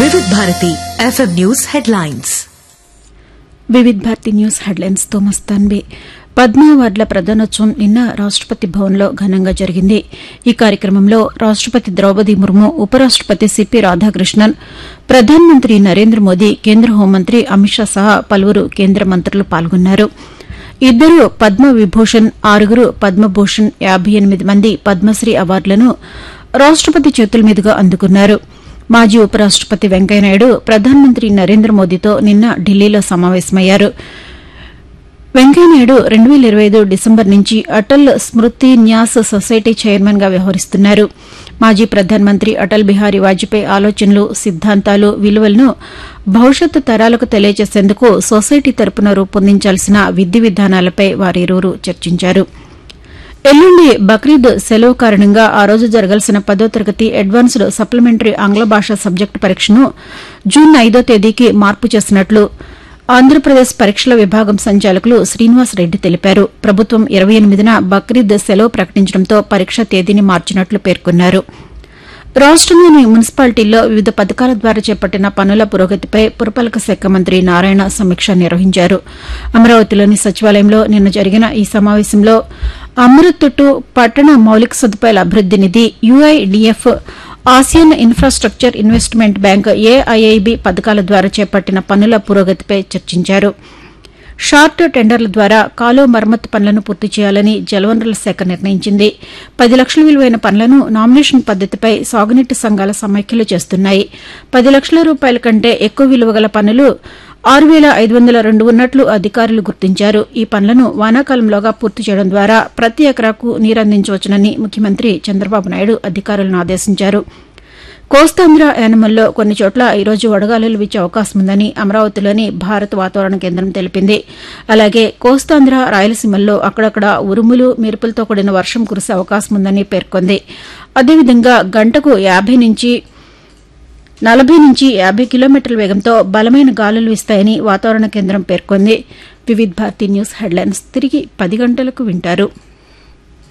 వివిధ Bharati FM news headlines Vividh Bharati news headlines తో మస్తాన్బే పద్మ అవార్డుల ప్రదానోత్సవం నిన్న రాష్టపతి భవన్లో ఘనంగా జరిగింది ఈ కార్యక్రమంలో రాష్టపతి ద్రౌపది ముర్ము ఉపరాష్టపతి సిపి రాధాకృష్ణన్ ప్రధానమంత్రి నరేంద్ర మోదీ కేంద్ర హోంమంత్రి అమిత్ షా సహా పలువురు కేంద్ర మంత్రులు పాల్గొన్నారు ఇద్దరు పద్మ విభూషణ్ ఆరుగురు పద్మభూషణ్ యాబై ఎనిమిది మంది పద్మశ్రీ అవార్డులను రాష్టపతి చేతుల మీదుగా అందుకున్నారు మాజీ ఉపరాష్టపతి వెంకయ్యనాయుడు ప్రధానమంత్రి నరేంద్ర మోదీతో నిన్న ఢిల్లీలో సమావేశమయ్యారు వెంకయ్యనాయుడు రెండు వేల ఇరవై ఐదు డిసెంబర్ నుంచి అటల్ స్మృతి న్యాస్ సొసైటీ చైర్మన్ గా వ్యవహరిస్తున్నారు మాజీ ప్రధానమంత్రి అటల్ బిహారీ వాజ్పేయి ఆలోచనలు సిద్ధాంతాలు విలువలను భవిష్యత్తు తరాలకు తెలియజేసేందుకు సొసైటీ తరపున రూపొందించాల్సిన విధి విధానాలపై వారిరువురు చర్చించారు ఎల్లుండి బక్రీద్ సెలవు కారణంగా ఆ రోజు జరగాల్సిన పదో తరగతి అడ్వాన్స్డ్ సప్లిమెంటరీ ఆంగ్ల భాష సబ్జెక్టు పరీక్షను జూన్ ఐదో తేదీకి మార్పు చేసినట్లు ఆంధ్రప్రదేశ్ పరీక్షల విభాగం సంచాలకులు శ్రీనివాస్ రెడ్డి తెలిపారు ప్రభుత్వం ఇరవై ఎనిమిదిన బక్రీద్ సెలవు ప్రకటించడంతో పరీక్ష తేదీని మార్చినట్లు పేర్కొన్నారు రాష్టంలోని మున్సిపాలిటీల్లో వివిధ పథకాల ద్వారా చేపట్టిన పనుల పురోగతిపై పురపాలక శాఖ మంత్రి నారాయణ సమీక్ష నిర్వహించారు అమరావతిలోని సచివాలయంలో నిన్న జరిగిన ఈ సమావేశంలో అమృత్ టు పట్టణ మౌలిక సదుపాయాల అభివృద్ది నిధి UIDF Asian infrastructure investment bank AIIB పథకాల ద్వారా చేపట్టిన పనుల పురోగతిపై చర్చించారు షార్ట్ టెండర్ల ద్వారా కాలువ మరమ్మతు పనులను పూర్తి చేయాలని జలవనరుల శాఖ నిర్ణయించింది పది లక్షల విలువైన పనులను నామినేషన్ పద్దతిపై సాగునీటి సంఘాల సమైక్యలు చేస్తున్నాయి పది లక్షల రూపాయల కంటే ఎక్కువ విలువ గల పనులు ఆరు వేల ఐదు వందల రెండు ఉన్నట్లు అధికారులు గుర్తించారు ఈ పనులను వానాకాలంలోగా పూర్తి చేయడం ద్వారా ప్రతి ఎకరాకు నీరందించవచ్చునని ముఖ్యమంత్రి చంద్రబాబు నాయుడు అధికారులను ఆదేశించారు కోస్తాంధ్ర యానమల్లో కొన్ని చోట్ల ఈరోజు వడగాలులు వీచే అవకాశం ఉందని అమరావతిలోని భారత వాతావరణ కేంద్రం తెలిపింది అలాగే కోస్తాంధ్ర రాయలసీమల్లో అక్కడక్కడ ఉరుములు మెరుపులతో కూడిన వర్షం కురిసే అవకాశం ఉందని పేర్కొంది అదేవిధంగా గంటకు యాభై నుంచి నలభై నుంచి యాభై కిలోమీటర్ల వేగంతో బలమైన గాలులు వీస్తాయని వాతావరణ కేంద్రం పేర్కొంది వివిధ్ భారతి న్యూస్ హెడ్లైన్స్ తిరిగి పది గంటలకు వింటారు